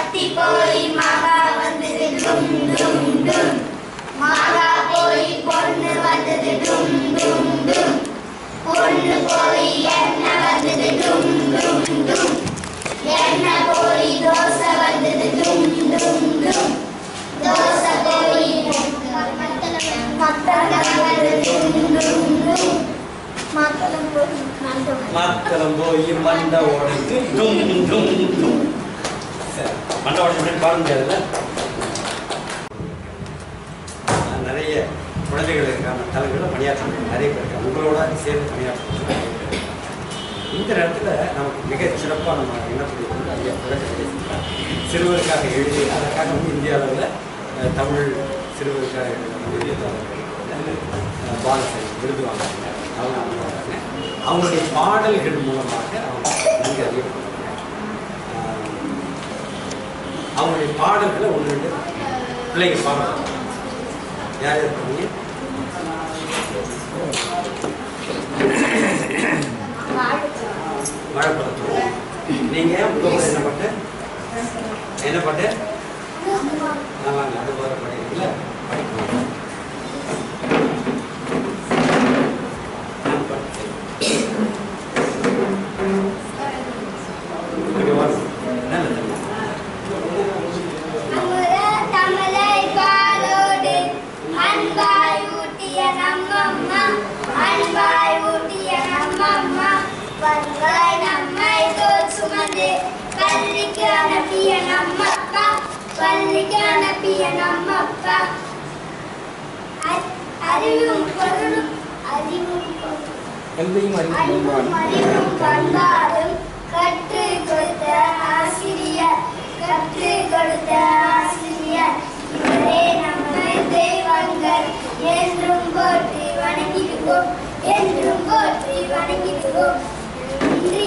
பத்தி போய் மகா வந்தது டும் டும் டும் மகா போய் பொண்ணு வந்தது டும் டும் டும் பொண்ணு போய் எண்ணெய் வந்தது டும் டும் டும் எண்ணெய் போய் தோசை வந்தது டும் டும் டும் தோசை போய் மத்தளம் வந்தது டும் டும் டும் மத்தளம் போய் மண்டபம் மக்களும் போய் மண்டை உடைத்து டும் டும் டும் சரி மண்டை உடைச்சு பாட முடியாதுல்ல நான் நிறைய குழந்தைகளுக்கான தலைவர்களை பணியாற்ற நிறைய பேர் இருக்காங்க உங்களோட சேர்ந்து பணியாற்ற இந்த நேரத்தில் நமக்கு மிக சிறப்பாக நம்ம என்ன பண்ணியிருக்கோம் ஐயா குழந்தை சிறுவருக்காக எழுதி அதற்காக வந்து இந்திய அளவில் அஹ், தமிழ் சிறுவருக்காக எழுதியதாக பாலசை விருது வாங்கினாங்க அவங்க அவங்க அவங்களுடைய பாடல்கள் மூலமாக அவங்க நன்கு அறியப்படுறாங்க அஹ், அவங்களுடைய பாடல்களை ஒன்று ரெண்டு பிள்ளைங்க பாடுறாங்க யார் யார் பண்ணீங்க வாழைப்பழத்தோடு நீங்கள் உங்கள் கூட என்ன பாட்டு என்ன பாட்டு நல்லா அது போகிற படிக்கிறீங்களா படிக்கணும் நான் பாட்டு இங்கே வாங்க. நல்லது அமுத தமிழை பாலோடு அன்பாய் ஊட்டிய நம்மம்மா அன்பாய் ஊட்டிய நம்மம்மா பண்பாய் நம்மை தோல் சுமந்து பள்ளிக்கு அனுப்பிய நம்மப்பா பள்ளிக்கு அனுப்பிய நம்மப்பா அ- அறிவும் பொருளும் அறிவும் பொருளும் கல்வியும் அறிவும் அறிவும் அறிவும் பண்பாடும் கற்று கொடுத்த ஆசிரியர் கற்று கொடுத்த ஆசிரியர் இவரே நம்மை தெய்வங்கள் என்றும் போற்றி வணங்கிடுவோம் என்றும் போற்றி வணங்கிடுவோம் நன்றி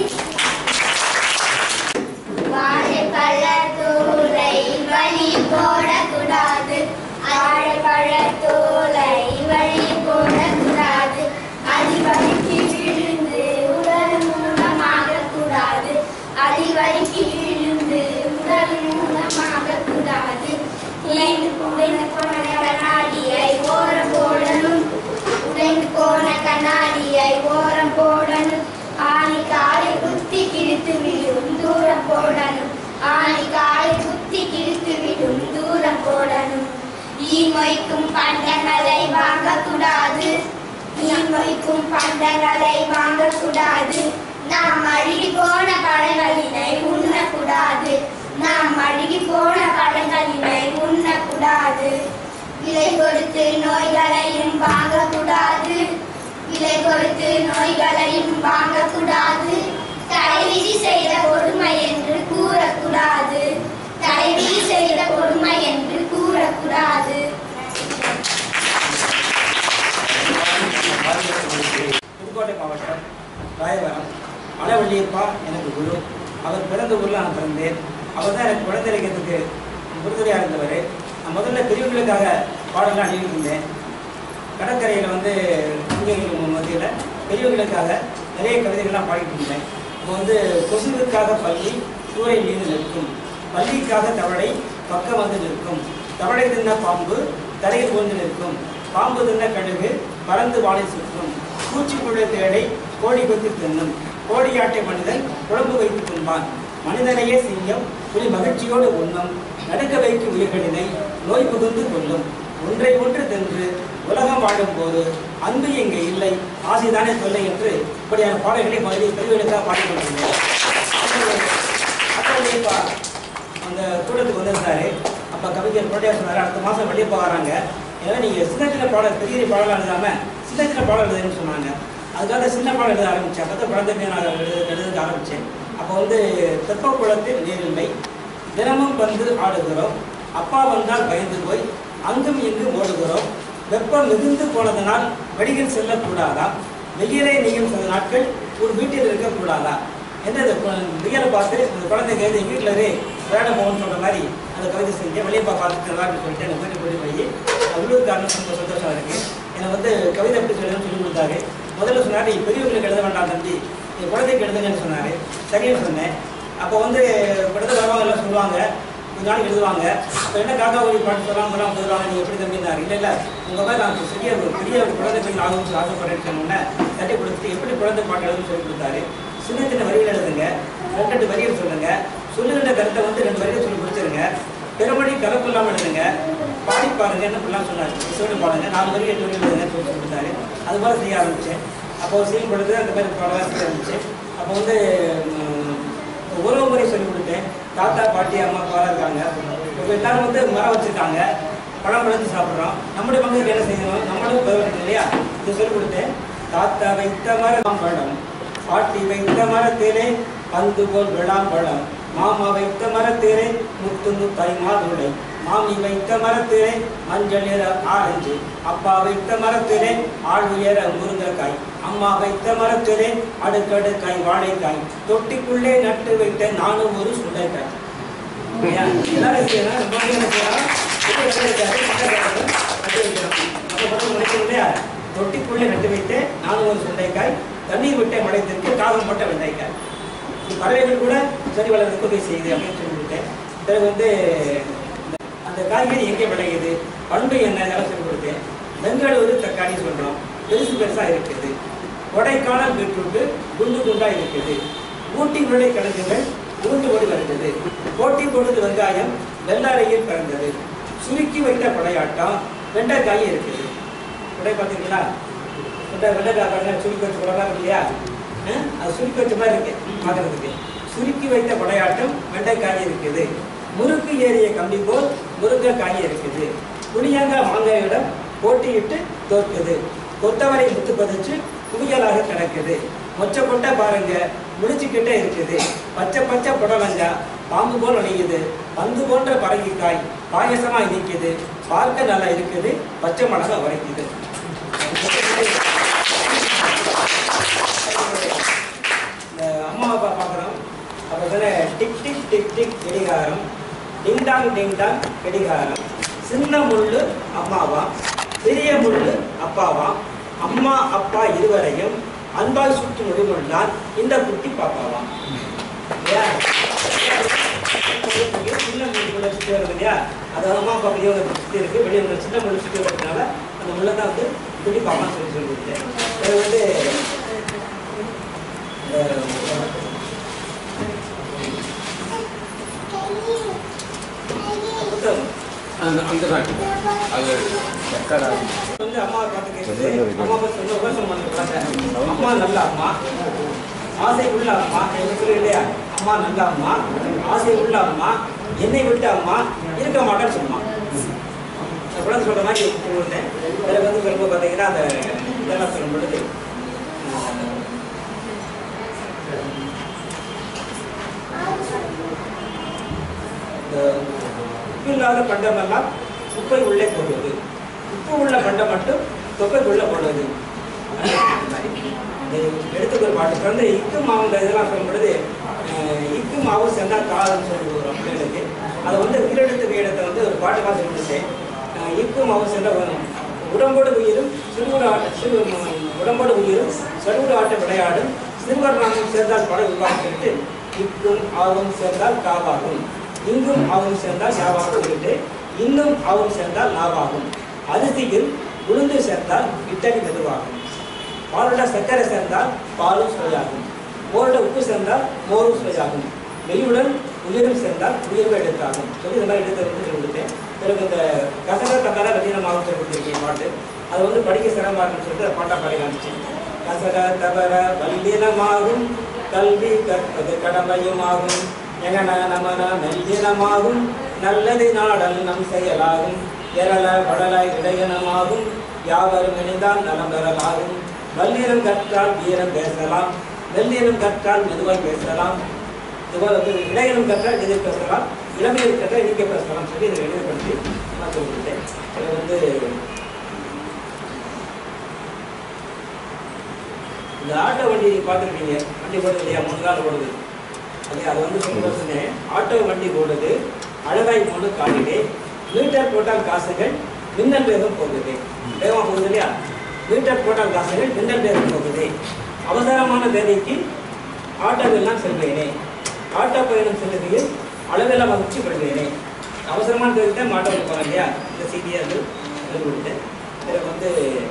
வாழைப்பழத்தோலை வழி போடக்கூடாது வாழைப்பழத்தோலை வழி போடக்கூடாது அது வலிக்கு விழுந்து உடல் மூலமாக கூடாது அது வலிக்கு விழுந்து உடல் மூலமாக கூடாது உடைந்து உடைந்து போன கண்ணாடியை ஓரம் போடணும் உடைந்து போன கண்ணாடியை ஓரம் போடணும் ஆணி காலை குத்தி கிழித்து விடும் தூரம் போடணும் ஆணி காலை குத்தி கிழித்து விடும் தூரம் போடணும் ஈமொய்க்கும் பண்டங்களை வாங்கக்கூடாது ஈமொய்க்கும் பண்டங்களை வாங்கக்கூடாது நாம் அழுகி போன பழங்களினை உண்ணக்கூடாது நாம் அழுகி போன பழங்களினை உண்ணக்கூடாது விலை கொடுத்து நோய்களையும் வாங்கக்கூடாது விலை கொடுத்து நோய்களையும் வாங்கக்கூடாது தலைவிதி செய்த கொடுமை என்று கூறக்கூடாது தலைவிதி செய்த கொடுமை என்று கூறக்கூடாது புதுக்கோட்டை மாவட்டம் ராயவரம் மலவள்ளியப்பா எனக்கு குரு அவர் பிறந்த ஊரில் நான் பிறந்தேன் அவர் தான் எனக்கு குழந்தை இலக்கியத்துக்கு உறுதுணையாக இருந்தவர் நான் முதல்ல பிரிவுகளுக்காக பாடலாம் எழுதியிருந்தேன் கடற்கரையில் வந்து குழந்தைகள் மத்தியில் பெரியவர்களுக்காக நிறைய கவிதைகள்லாம் பாடிட்டு இருந்தேன் இப்போ வந்து கொசுவுக்காக பள்ளி சூறை மீது நிற்கும் பள்ளிக்காக தவளை பக்கம் வந்து நிற்கும் தவளை தின்ன பாம்பு தரையில் ஊர்ந்து நிற்கும் பாம்பு தின்ன கழுகு பறந்து வாழை சுற்றும் பூச்சிப்புழு தேடை கோழி கொத்தி தின்னும் கோடியாட்டை மனிதன் குழம்பு வைத்து தின்பான் மனிதனையே சிங்கம் புலி மகிழ்ச்சியோடு உண்ணும் நடுக்க வைக்கும் உயிர்களினை நோய் புகுந்து கொள்ளும் ஒன்றை ஒன்று தின்று உலகம் வாழும் போது அன்பு இங்கே இல்லை ஆசைதானே தொல்லை என்று இப்படியான பாடல்களை முதலில் பெரியவர்களுக்காக பாடிக்கொண்டிருந்தேன் அப்போ இப்போ அந்த கூட்டத்துக்கு வந்திருந்தாரு அப்போ கவிஞர் புரட்டியார் சொன்னார் அடுத்த மாதம் வெளியே போகிறாங்க ஏன்னா நீங்கள் சின்ன சின்ன பாடல் பெரிய பாடலாம் எழுதாமல் சின்ன சின்ன பாடல் எழுதுன்னு சொன்னாங்க அதுக்காக சின்ன பாடல் எழுத ஆரம்பித்தேன் அப்போ தான் குழந்தைக்கு நான் எழுத எழுத ஆரம்பித்தேன் அப்போ வந்து தெப்பக்குளத்தில் நீரில்லை தினமும் வந்து ஆடுகிறோம் அப்பா வந்தால் பயந்து போய் அங்கும் இங்கும் ஓடுகிறோம் வெப்பம் மிகுந்து போனதனால் வெளியில் செல்லக்கூடாதா வெயிலே நீயும் சில நாட்கள் ஒரு வீட்டில் இருக்கக்கூடாதா என்ன இந்த கு- வெயிலை பார்த்து இந்த குழந்தைங்க எழுதி வீட்டில் இரு விளையாட போகணும்னு சொல்கிற மாதிரி அந்த கவிதை செஞ்சேன் வெளியே பா பார்த்துட்டு அப்படின்னு சொல்லிட்டு எனக்கு வீட்டுக்கு கூட்டி போய் உள்ளூர்காரனு ரொம்ப சந்தோஷம் இருக்கு எனக்கு வந்து கவிதை எப்படி சொல்லணும்னு சொல்லி கொடுத்தாரு முதல்ல சொன்னார் நீ பெரியவங்களுக்கு எழுத வேண்டாம் தம்பி நீ குழந்தைக்கு எழுதுங்கன்னு சொன்னார் சரின்னு சொன்னேன் அப்போ வந்து விடுதலை வருவாங்க எல்லாம் சொல்லுவாங்க கொஞ்ச நாள் எழுதுவாங்க அப்போ என்ன காக்கா கோழி பாட்டு சொல்லாம சொல்லாம போயிடுவாங்க நீ எப்படி தம்பினார் இல்லை இல்லை உங்கள் மாதிரி நான் பெரிய ஒரு பெரிய ஒரு குழந்தை பெண் ஆகும்னு ஆசைப்படுறேன்னு சொன்னோன்னே தட்டி கொடுத்துட்டு எப்படி குழந்தை பாட்டு எழுதுன்னு சொல்லி கொடுத்தாரு சின்ன சின்ன வரிகள் எழுதுங்க ரெண்டு ரெண்டு வரிகள் சொல்லுங்க சொல்லுகின்ற கருத்தை வந்து ரெண்டு வரிகள் சொல்லி கொடுத்துருங்க பெருமொழி கலப்பு இல்லாமல் எழுதுங்க பாடி பாருங்க என்ன பண்ணலாம் சொன்னார் சொல்லி பாருங்க நாலு வரி எட்டு வரி எழுதுங்க சொல்லி சொல்லி கொடுத்தாரு அது போல செய்ய ஆரம்பிச்சேன் அப்போ செய்யும் பொழுது அந்த மாதிரி பல வாசிக்க இருந்துச்சு அப்போ வந்து ம், உறவு முறை சொல்லி கொடுத்தேன் தாத்தா பாட்டி அம்மா அப்பா இருக்காங்க இப்போ எல்லாரும் வந்து மரம் வச்சிருக்காங்க பழம் பழத்து சாப்பிட்றோம் நம்முடைய பங்குக்கு என்ன செய்யணும் நம்மளும் பதில் இல்லையா இது சொல்லி கொடுத்தேன் தாத்தா வைத்த மரம் பழம் பாட்டி வைத்த மரத்திலே பந்து போல் விழாம்பழம் மாமா வைத்த மரத்திலே முத்து முத்தாய் மாதுளை மாமி வைத்த மரத்திலே மஞ்சள் நிற ஆரஞ்சு அப்பா வைத்த மரத்திலே ஆள் உயர முருங்கைக்காய் அம்மா வைத்த மரத்திலே அடுக்கடுக்காய் வாழைக்காய் தொட்டிக்குள்ளே நட்டு வைத்த நானும் ஒரு சுண்டைக்காய் இல்லையா? எல்லாரும் செய்யலாம் நம்ம வந்து என்ன செய்யலாம் எப்படி நட்டு வைக்காது, சுண்டைக்காய் நட்டு வைக்கிறோம். அப்ப படம் முடிக்கணும் இல்லையா? தொட்டிக்குள்ளே நட்டு வைத்து நானும் ஒரு சுண்டைக்காய் தண்ணீர் விட்ட மடைத்திற்கு காகம் போட்ட வெண்டைக்காய் இது பறவைகள் கூட சரி வளர்றதுக்கு உதவி செய்யுது அப்படின்னு சொல்லி கொடுத்தேன் பிறகு வந்து அந்த காய்கறி எங்கே விளையுது பண்பு என்ன இதெல்லாம் சொல்லி கொடுத்தேன் பெங்களூரு தக்காளி சொல்றோம் பெருசு பெருசா இருக்குது கொடைக்கானல் பீட்ரூட்டு குண்டு குண்டா இருக்குது ஊட்டி உருளை கிழங்குகள் உருண்டு ஓடி வருகிறது போட்டி பொழுது வெங்காயம் வெள்ளாரையில் பிறந்தது சுருக்கி வைத்த படையாட்டம் வெண்டைக்காய் இருக்குது உடை பார்த்தீங்களா வெண்டை வெண்டைக்காய் பாருங்க சுருக்கி வச்ச படம் இருக்கு இல்லையா அஹ், அது சுருக்கி வச்ச மாதிரி இருக்கு பார்க்கறதுக்கு சுருக்கி வைத்த படையாட்டம் வெண்டைக்காய் இருக்குது முறுக்கு ஏறிய கம்பி போல் முருங்கைக்காய் இருக்குது புளியங்காய் மாங்காயிடம் போட்டியிட்டு தோற்குது கொத்தவரை முத்து பதிச்சு குவியலாக கிடக்குது மொச்சை கொட்டை பாருங்க முடிச்சுக்கிட்டே இருக்குது பச்சை பச்சை புடலங்கா பாம்பு போல் அணியுது பந்து போன்ற பரங்கிக்காய் பாயசமாய் நிற்குது பார்க்க நல்லா இருக்குது பச்சை மிளகா உரைக்குது இந்த அம்மா அப்பா பார்க்குறோம் அப்போ சொன்ன டிக் டிக் டிக் டிக் கடிகாரம் டிங் டாங் டிங் டாங் கடிகாரம் சின்ன முள்ளு அம்மாவா பெரிய முள்ளு அப்பாவா அம்மா அப்பா இருவரையும் அன்பால் சுற்றி முடிவுள்ளான் இந்த குட்டி பாப்பாவா இல்லையா? சின்ன முள்ளு சுற்றி வருது இல்லையா அது அம்மா அப்பா பெரியவங்க சுற்றி இருக்கு வெளியே சின்ன முள்ளு சுற்றி வர்றதுனால அந்த முள்ளை தான் வந்து குட்டி பாப்பான்னு சொல்லி சொல்லி கொடுத்தேன் அது வந்து அஹ், புத்தகம் அந்த அந்த தான் அது சக்கரை வந்து அம்மாவை பார்த்து கேட்குது அம்மா பார்த்து வந்து உபசம் பண்ணிருக்காங்க அம்மா நல்ல அம்மா ஆசை உள்ள அம்மா எனக்கு சொல்லு இல்லையா அம்மா நல்ல அம்மா ஆசை உள்ள அம்மா என்னை விட்ட அம்மா இருக்க மாட்டேன்னு சொன்னா நான் குழந்தை சொல்ற மாதிரி கொடுத்தேன் பிறகு வந்து பிறகு பார்த்தீங்கன்னா அந்த இதெல்லாம் சொல்லும் பொழுது இந்த உப்பு இல்லாத பண்டமெல்லாம் உப்பை உள்ளே போடுவது உப்பு உள்ள பண்டம் மட்டும் தொப்பைக்குள்ள போடுவது இது எடுத்துக்கு ஒரு பாட்டு வந்து இக்கு மாவு இந்த இதெல்லாம் சொல்லும் பொழுது அஹ், இக்கு மாவு சென்றா காலம்னு சொல்லி கொடுக்குறோம் பிள்ளைகளுக்கு அதை வந்து உயிரெழுத்து வீடத்தை வந்து ஒரு பாட்டு மாதிரி சொல்லிட்டேன் இக்கு மாவு சென்ற உடம்போடு உயிரும் சிறுவடு ஆட்ட சிறு உடம்போடு உயிரும் செருவுடு ஆட்ட விளையாடும் சிறுவர் நாமும் சேர்ந்தால் படம் விவாகம் சொல்லிட்டு இக்கும் ஆவும் சேர்ந்தால் காவாகும் இங்கும் ஆவும் சேர்ந்தால் யாவாகும் சொல்லிட்டு இன்னும் ஆவும் சேர்ந்தால் நாவாகும் அரிசியில் உளுந்து சேர்ந்தால் இட்டடி மெதுவாகும் பாலோட சர்க்கரை சேர்ந்தால் பாலும் சுவையாகும் மோரோட உப்பு சேர்ந்தால் மோரும் சுவையாகும் வெயிலுடன் உயிரும் சேர்ந்தால் உயிர்வு எடுத்தாகும் சொல்லி இந்த மாதிரி எடுத்து வந்து கொடுத்தேன் பிறகு இந்த கசக தக்கால வெள்ளீனமாகவும் சொல்லி கொடுத்துருக்கேன் பாட்டு அது வந்து படிக்க சிரமமாக இருக்குன்னு சொல்லிட்டு அதை பாட்டா பாடி காமிச்சேன் கசக தவற வல்லினமாகும் கல்வி கற்பது கடமையுமாகும் எங்கன நமன மெல்லினமாகும் நல்லது நாடல் நம் செயலாகும் எரள படல இடையனமாகும் யாவரும் இணைந்தால் நலம் பெறலாகும் வல்லினம் கற்றால் வீரம் பேசலாம் வெள்ளினம் கற்றால் மெதுவாய் பேசலாம் இதுபோல் வந்து இளையனம் கற்றால் எதிர் பேசலாம் இளமையில் கற்றால் இனிக்க பேசலாம் சொல்லி இதை எழுதப்படுத்தி நான் சொல்லிவிட்டேன் இது வந்து இந்த ஆட்டோ வண்டி பார்த்துருக்கீங்க வண்டி போடுது இல்லையா மூணு கால் ஓடுது அது அது வந்து சொல்ல சொன்னேன் ஆட்டோ வண்டி ஓடுது அழகாய் போடு காலிலே மீட்டர் போட்டால் காசுகள் மின்னல் வேகம் போகுது வேகமாக போகுது இல்லையா மீட்டர் போட்டால் காசுகள் மின்னல் வேகம் போகுது அவசரமான வேலைக்கு ஆட்டோவெல்லாம் செல்வேனே ஆட்டோ பயணம் செல்லுகையில் அளவெல்லாம் மகிழ்ச்சி கொள்வேனே அவசரமான தெரிவித்த மாட்ட வந்து போகிறேன் இல்லையா இந்த செய்தியை வந்து எழுதி விட்டுட்டேன் இதில் வந்து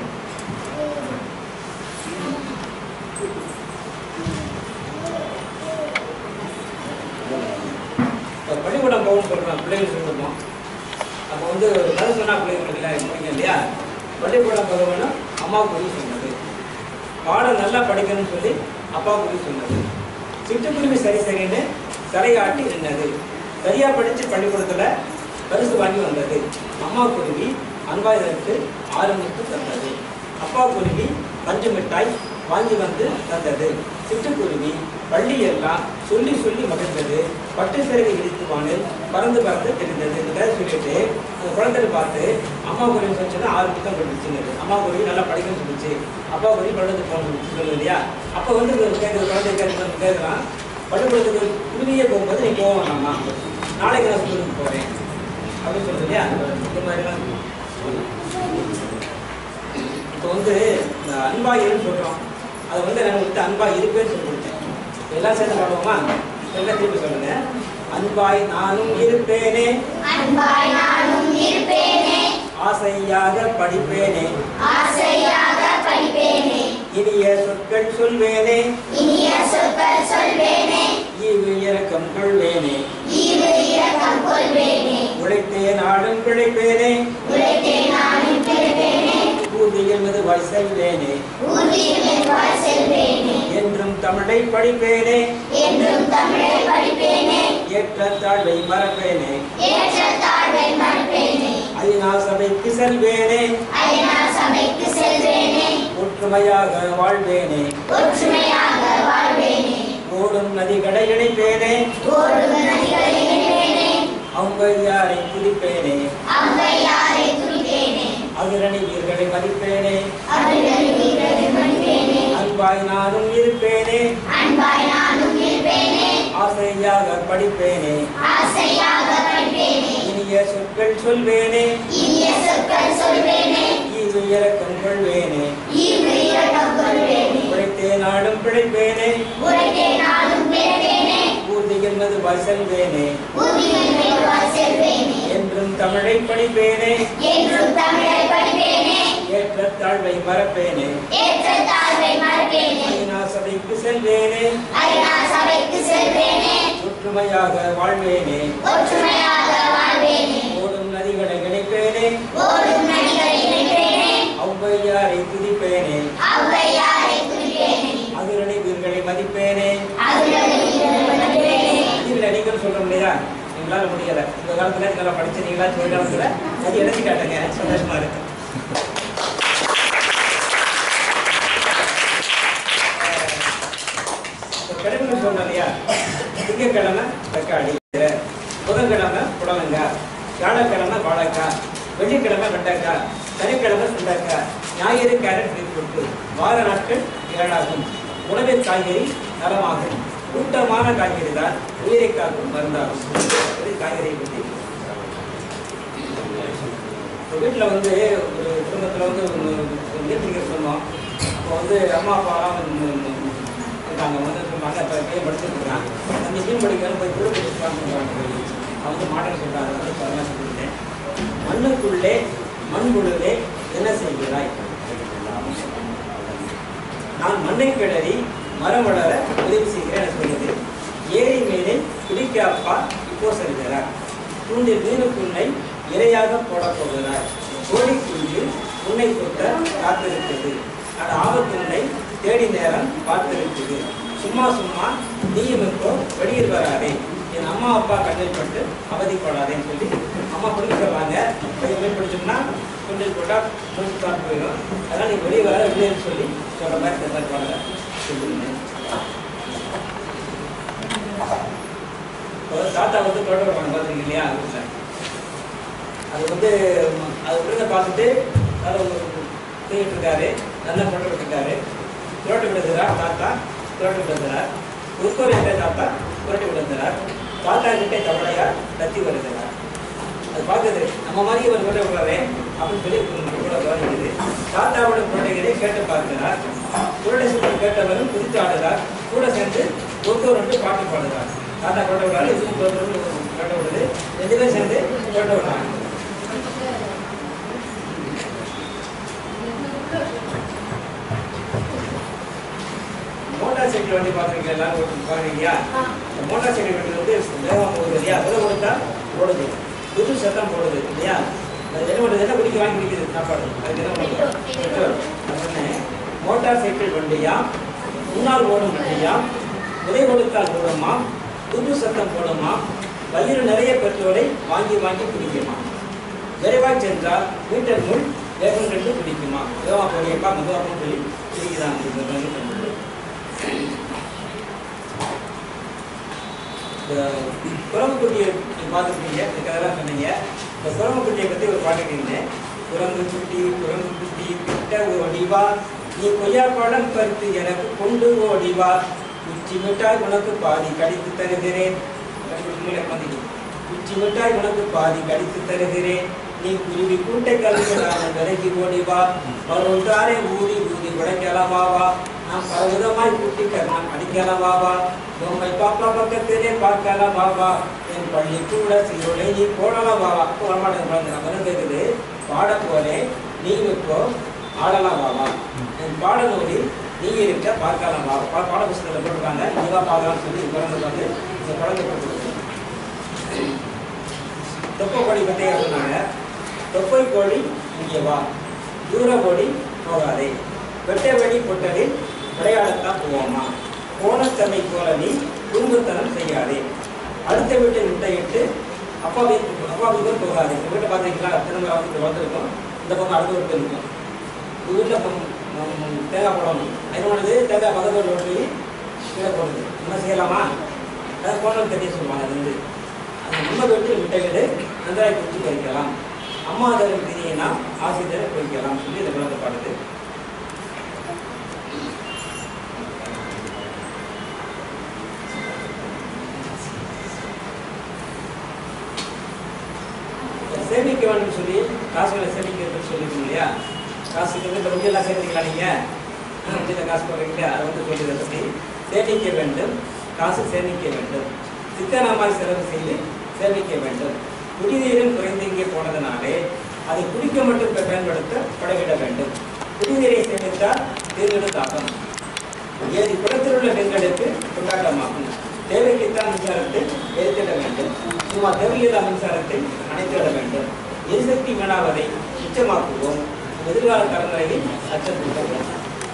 இப்போ பள்ளிக்கூடம் போகணும்னு சொல்கிறோம் பிள்ளைகள் சொல்லிருக்கோம் அப்போ வந்து ஒரு கதை சொன்னா பிள்ளைங்களுக்கு எல்லாம் பிடிக்கும் இல்லையா பள்ளிக்கூடம் போக வேணும் அம்மாவுக்கு உதவி சொன்னது பாடம் நல்லா படிக்கணும்னு சொல்லி அப்பாவுக்கு உதவி சொன்னது சிட்டுக்குருவி சரி சரின்னு தலையாட்டி நின்னது சரியா படிச்சு பள்ளிக்கூடத்துல பரிசு வாங்கி வந்தது அம்மா குருவி அன்பாயதற்கு ஆரம்பித்து தந்தது அப்பா குருவி பஞ்சு மிட்டாய் வாங்கி வந்து தந்தது சிட்டுக்குருவி பள்ளி எல்லாம் சொல்லி சொல்லி மகிழ்ந்தது பட்டு சிறகு இடித்து வானில் பறந்து பறந்து தெரிந்தது இந்த கதை சொல்லிட்டு அந்த குழந்தைய பார்த்து அம்மா குருவி சொன்னா ஆறு புத்தகம் கொடுத்துச்சுங்கிறது அம்மா குருவி நல்லா படிக்கணும்னு சொல்லிச்சு அப்பா குருவி பள்ளிக்கூடத்துக்கு போகணும்னு சொல்லுது இல்லையா அப்போ வந்து கேட்குற குழந்தை கேட்குறது கேட்குறான் பள்ளிக்கூடத்துக்கு குருவியே போகும்போது நீ போக வேணாமா நாளைக்கு நான் ஸ்கூலுக்கு போகிறேன் அப்படின்னு சொல்லுது இல்லையா இந்த மாதிரிலாம் இப்போ வந்து இந்த அன்பா இருன்னு சொல்கிறோம் அதை வந்து நான் விட்டு அன்பா இருப்பேன்னு சொல்லி கொடுத்தேன் எல்லாம் சேர்ந்து பாடுவோமா எல்லாம் திருப்பி சொல்லுங்க அன்பாய் நானும் இருப்பேனே அன்பாய் நானும் இருப்பேனே ஆசையாக படிப்பேனே ஆசையாக படிப்பேனே இனிய சொற்கள் சொல்வேனே இனிய சொற்கள் சொல்வேனே ஈவு இறக்கம் கொள்வேனே ஈவு இரக்கம் கொள்வேனே உழைத்தே நாடும் பிழைப்பேனே உழைத்தே நானும் பிறப்பேனே ஊதியில் மெதுவாய் செல்வேனே ஊதியில் மெதுவாய் செல்வேனே என்றும் தமிழை படிப்பேனே என்றும் தமிழை படிப்பேனே ஏற்ற தாழ்வை மறப்பேனே ஏற்ற தாழ்வை மறப்பேனே ஐநா சபைக்கு செல்வேனே ஐநா சபைக்கு செல்வேனே ஒற்றுமையாக வாழ்வேனே ஒற்றுமையாக வாழ்வேனே ஓடும் நதிகளை இணைப்பேனே ஓடும் நதிகளை இணைப்பேனே ஔவையாரை துதிப்பேனே ஔவையாரை துதிப்பேனே அகிரணி வீர்களை மதிப்பேனே அவர்கள் வீரரை மதிப்பேனே அன்பாய் நானும் இருப்பேனே அன்பாய் நானும் இருப்பேனே ஆசையாக படிப்பேனே ஆசையாக படிப்பேனே இனிய சொற்கள் சொல்வேனே இனிய சொற்கள் சொல்வேனே ஈவு இறக்கம் கொள்வேனே ஈவு இரக்கம் கொள்வேனே உழைத்தே நாடும் பிழைப்பேனே உரைத்தே நாளும் பிறப்பேனே ஊர்தியில் மெதுவாய் செல்வேனே ஊதியில் மெதுவாய் செல்வேனே என்றும் தமிழை படிப்பேனே என்றும் தமிழை படிப்பேனே ஏற்ற தாழ்வை மறப்பேனே ஏற்ற தாழ்வை மறப்பேனே ஐநா சபைக்கு செல்வேனே ஐநா சபைக்கு செல்வேனே ஒற்றுமையாக வாழ்வேனே ஒற்றுமையாக வாழ்வேனே ஓடும் நதிகளை இணைப்பேனே ஓடும் நதிகளை இணைப்பேனே ஔவையாரை துதிப்பேனே ஔவையாரை துதிப்பேனே அகிரணி வீர்களை மதிப்பேனே அவர்களை மதிப்பேனே இதுல நீங்கள் சொல்ல முடியா உங்களால முடியல இந்த காலத்துல இதெல்லாம் படிச்சு நீங்களா சொல்ல காலத்துல அது எடுத்து காட்டுங்க சந்தோஷமா இருக்கு இப்ப கிழமை சொன்னோம் இல்லையா திங்கக்கிழமை தக்காளி புதன்கிழமை புடலங்காய் வியாழக்கிழமை வாழைக்காய் வெள்ளிக்கிழமை வெண்டைக்காய் சனிக்கிழமை சுண்டைக்காய் ஞாயிறு கேரட் பீட்ரூட் வார நாட்கள் ஏழாகும் உணவின் காய்கறி நலமாகும் கூட்டமான காய்கறி தான் உயிரை காக்கும் மருந்தாகும் இது காய்கறியை பற்றி இப்போ வீட்டில் வந்து ஒரு குடும்பத்தில் வந்து நீர் பிடிக்க சொன்னோம் அப்போ வந்து அம்மா அப்பாலாம் வந்து இருக்காங்க வந்து சொன்னாங்க இப்போ பையன் படிச்சுட்டு இருக்கான் அந்த மீன் படிக்கணும் போய் கூட பிடிச்சிருக்காங்க அவன் வந்து மாடல் சொல்கிறாங்க வந்து அதெல்லாம் சொல்லிட்டேன் மண்ணுக்குள்ளே மண்புழுவே என்ன செய்கிறாய் நான் மண்ணை கிளறி மரம் வளர உதவி செய்கிறேன் என சொல்லுது ஏரி மீனை பிடிக்க அப்பா இப்போ செல்கிறார் தூண்டில் மீனுக்குன்னை இரையாக போடப் போகிறார் கோழி குஞ்சு உன்னை கொட்ட காத்திருக்குது அது ஆபத்து உன்னை தேடி நேரம் பார்த்திருக்குது சும்மா சும்மா நீயும் இப்போ வெளியில் வராதே என் அம்மா அப்பா கண்ணில் பட்டு அவதிப்படாதேன்னு சொல்லி அம்மா பிடிக்க சொல்றாங்க பையன் மீன் பிடிச்சோம்னா குண்டில் போட்டால் மூச்சு தான் போயிடும் அதனால் நீ வெளியே வர வெளியேன்னு சொல்லி சொல்ற மாதிரி இந்த மாதிரி பாருங்க சொல்லுங்க இப்போ தாத்தா வந்து தோட்டம் பண்ண பார்த்துருக்கீங்க இல்லையா வீட்டில் அது வந்து ம், அது விழுந்த பார்த்துட்டு அதை தூக்கிட்டு இருக்காரு நல்லா போட்டு விட்டுருக்காரு புரட்டி விடுகிறார் தாத்தா புரட்டி விடுகிறார் உட்கோர் என்ற தாத்தா புரட்டி விடுகிறார் தாத்தா கிட்டே தவளையார் கத்தி வருகிறார் அது பார்க்குது நம்ம மாதிரி இவர் புரட்டி விடுறாரு அப்படின்னு சொல்லி கூட கவனிக்குது தாத்தாவோட புரட்டைகளை கேட்டு பார்க்கிறார் புரட்டை சுற்று கேட்டவரும் குதித்து ஆடுகிறார் கூட சேர்ந்து ஒருத்தர் ரெண்டு பாட்டு பாடுகிறார் தாத்தா புரட்டை விடுறாரு இது புரட்ட விடுது ரெண்டு பேரும் சேர்ந்து புரட்ட விடுறாங்க மோட்டார் சைக்கிள் வண்டி பார்த்துருக்கீங்க எல்லாரும் ஓட்டு பார்க்குறீங்களா இந்த மோட்டார் சைக்கிள் வண்டி வந்து வேகமாக போகுது இல்லையா விலை கொடுத்தா ஓடுது புது சத்தம் போடுது இல்லையா அது என்ன பண்ணுது என்ன குடிக்க வாங்கி குடிக்குது சாப்பாடு அதுக்கு என்ன பண்ணுது பெட்ரோல் நான் சொன்னேன் மோட்டார் சைக்கிள் வண்டியா முன்னால் ஓடும் வண்டியா விலை கொடுத்தால் ஓடுமா புது சத்தம் போடுமா வயிறு நிறைய பெட்ரோலை வாங்கி வாங்கி குடிக்குமா விரைவாக சென்றால் மீட்டர் முள் வேகம் கண்டு பிடிக்குமா யோகா போடியப்பா மெதுவாகவும் சொல்லி பிடிக்குதான் இந்த மாதிரி பண்ணுது. இந்த குரங்கு குட்டியை பார்த்துருக்கீங்க இந்த கதைலாம் சொன்னீங்க இந்த குரங்கு குட்டியை பற்றி ஒரு பாட்டு கேட்டேன் குரங்கு குட்டி குரங்கு குட்டி கிட்ட ஓடி வா நீ கொய்யா பழம் பறித்து எனக்கு கொண்டு ஓடி வா உச்சி மிட்டாய் உனக்கு பாதி கடித்து தருகிறேன் மூளை மதிக்கு உச்சி மிட்டாய் உனக்கு பாதி கடித்து தருகிறேன் நீ குருவி கூட்டை கலந்து நான் விலகி ஓடி வா ஒன்றாரே ஊதி ஊதி உடைக்கலாமா வா நாம் பலவிதமாய் கூட்டி நான் அடிக்கலாமா வா உம்மை பாப்பா பக்கத்திலே பார்க்கலாமா வா என் பள்ளி கூட சீருளை நீ போடலாம் வா வா அப்போ வரமாட்டேன் குழந்தை நம்ம என்ன கேட்குது பாட போலே நீ இப்போ ஆடலாம் வா வா என் பாடலோடி நீ இருக்க பார்க்கலாம் வா பா- பாட புஸ்தகத்தில் போட்டிருக்காங்க நீ வா பார்க்கலாம்னு சொல்லி குழந்தை வந்து இந்த குழந்தை போட்டுருக்கு தொப்பை கோழி பற்றி சொன்னாங்க தொப்பை கோழி இங்கே வா தூர ஓடி போகாதே வெட்ட வெளி பொட்டலில் விளையாடத்தான் போவோமா கோணத்தமை போல நீ குறும்புத்தனம் செய்யாதே அடுத்த வீட்டை முட்டையிட்டு அப்பா வீட்டுக்கு அப்பா வீட்டுக்கு போகாதே இந்த வீட்டை பார்த்துருக்கீங்களா திரும்ப வந்து வந்திருக்கும் இந்த பக்கம் அடுத்த வீட்டு இருக்கும் இந்த வீட்டில் தேங்காய் போடணும் அது தேங்காய் பக்கத்து வீட்டில் ஓட்டி கீழே போடுது என்ன செய்யலாமா அதாவது கோணல் கட்டி சொல்லுவாங்க அது வந்து அந்த நம்ம வீட்டில் முட்டைகளை நன்றாய் குடிச்சு பறிக்கலாம் அம்மா தரும் திரியினா ஆசை தர குறிக்கலாம் சொல்லி இந்த குழந்தை பாடுது சேமிக்க வேண்டும் சொல்லி காசுகளை சேமிக்கிறது சொல்லிருக்கோம் இல்லையா காசுக்கு வந்து ரொம்ப எல்லாம் சேர்த்துக்கலாம் நீங்க சின்ன காசு போடுறீங்க அதை வந்து சொல்லியதை பற்றி சேமிக்க வேண்டும் காசு சேமிக்க வேண்டும் சிக்கனமாய் செலவு செய்து சேமிக்க வேண்டும் குடிநீரில் குறைந்து இங்கே போனதனாலே அதை குடிக்க மட்டும் பயன்படுத்த படவிட வேண்டும் குடிநீரை சேமித்தால் தீர்விடு தாக்கம் ஏதி குளத்தில் உள்ள பெண்களுக்கு கொண்டாட்டமாகும் தேவைக்குத்தான் மின்சாரத்தை எரித்திட வேண்டும் சும்மா தேவையில்லா மின்சாரத்தை அணைத்திட வேண்டும் எரிசக்தி வீணாவதை மிச்சமாக்குவோம் எதிர்கால தலைமுறையை அச்சப்படுத்துவோம்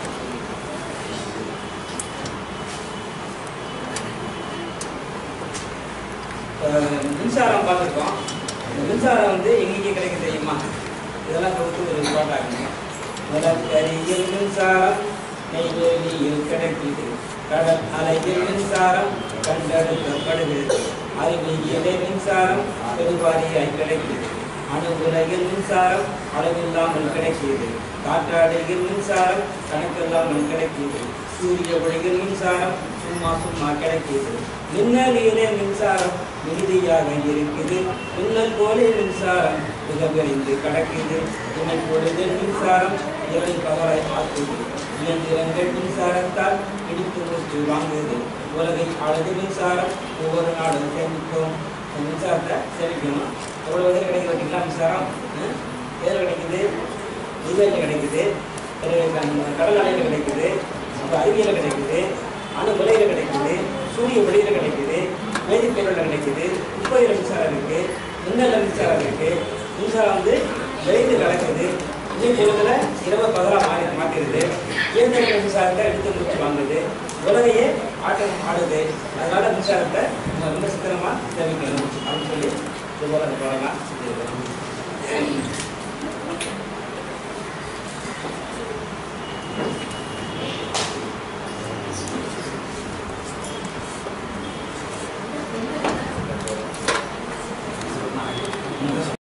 அஹ் மின்சாரம் பார்த்துருக்கோம் இந்த மின்சாரம் வந்து எங்கெங்கே கிடைக்கும் தெரியுமா இதெல்லாம் கொடுத்து ஒரு பாட்டாங்க நிலக்கரியில் மின்சாரம் நெய்வேலியில் கிடைக்குது கடல் அலையில் மின்சாரம் கண்டெடுக்கப்படுகிறது அறிவியலே மின்சாரம் பெருவாரியாய் கிடைக்குது அணு உலகில் மின்சாரம் அளவில்லாமல் கிடைக்கிறது காற்றாடையில் மின்சாரம் கணக்கில்லாமல் கிடைக்கிறது சூரிய ஒளியில் மின்சாரம் சும்மா சும்மா கிடைக்கிறது மின்னலிலே மின்சாரம் மிகுதியாக இருக்குது மின்னல் போலே மின்சாரம் மிக விரைந்து கடக்குது இமை பொழுதில் மின்சாரம் இறை பவரை ஆக்குது இயந்திரங்கள் மின்சாரத்தால் இடித்து மூச்சு வாங்குது உலகை அழகு மின்சாரம் ஒவ்வொரு நாளும் சேமிக்கும் இந்த மின்சாரத்தை சேமிக்கணும் எவ்வளோ வகை கிடைக்குது பார்த்தீங்களா மின்சாரம் ம்? எதில் கிடைக்குது நெய்வேலியில் கிடைக்குது பிறகு கடல் அலையில் கிடைக்குது அப்புறம் அறிவியலில் கிடைக்குது அணு விலையில் கிடைக்குது சூரிய ஒளியில் கிடைக்குது வேதிப்பொருளில் கிடைக்குது குப்பையில் மின்சாரம் இருக்குது மின்னலில் மின்சாரம் இருக்குது மின்சாரம் வந்து விரைந்து கிடக்குது இன்னும் பொழுதுல இரவு பகலாக மாறி மாற்றிடுது இயந்திர மின்சாரத்தை எடுத்து முடிச்சு வாங்குது உலகையே ஆட்டம் ஆடுது அதனால மின்சாரத்தை நம்ம ரொம்ப சிக்கனமாக சேமிக்கணும் அப்படின்னு சொல்லி இது போல அந்த பாடலாம் செஞ்சிருக்கிறோம்